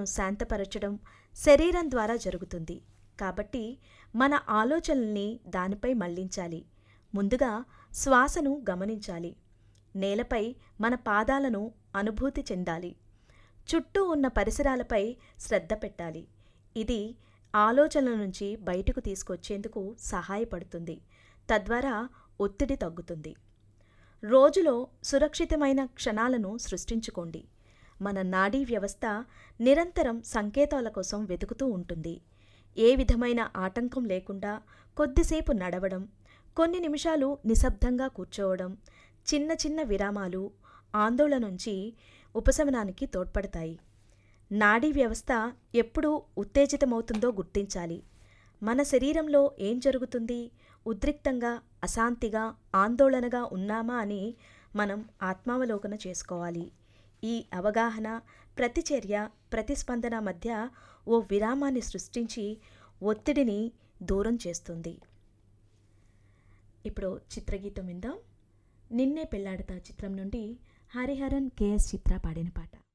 శాంతపరచడం శరీరం ద్వారా జరుగుతుంది కాబట్టి మన ఆలోచనల్ని దానిపై మళ్లించాలి ముందుగా శ్వాసను గమనించాలి నేలపై మన పాదాలను అనుభూతి చెందాలి చుట్టూ ఉన్న పరిసరాలపై శ్రద్ధ పెట్టాలి ఇది ఆలోచనల నుంచి బయటకు తీసుకొచ్చేందుకు సహాయపడుతుంది తద్వారా ఒత్తిడి తగ్గుతుంది రోజులో సురక్షితమైన క్షణాలను సృష్టించుకోండి మన నాడీ వ్యవస్థ నిరంతరం సంకేతాల కోసం వెతుకుతూ ఉంటుంది ఏ విధమైన ఆటంకం లేకుండా కొద్దిసేపు నడవడం కొన్ని నిమిషాలు నిశ్శబ్దంగా కూర్చోవడం చిన్న చిన్న విరామాలు ఆందోళన నుంచి ఉపశమనానికి తోడ్పడతాయి నాడీ వ్యవస్థ ఎప్పుడు ఉత్తేజితమవుతుందో గుర్తించాలి మన శరీరంలో ఏం జరుగుతుంది ఉద్రిక్తంగా అశాంతిగా ఆందోళనగా ఉన్నామా అని మనం ఆత్మావలోకన చేసుకోవాలి ఈ అవగాహన ప్రతిచర్య ప్రతిస్పందన మధ్య ఓ విరామాన్ని సృష్టించి ఒత్తిడిని దూరం చేస్తుంది ఇప్పుడు చిత్రగీతం విందాం నిన్నే పెళ్ళాడతా చిత్రం నుండి హరిహరన్ కేఎస్ చిత్ర పాడిన పాట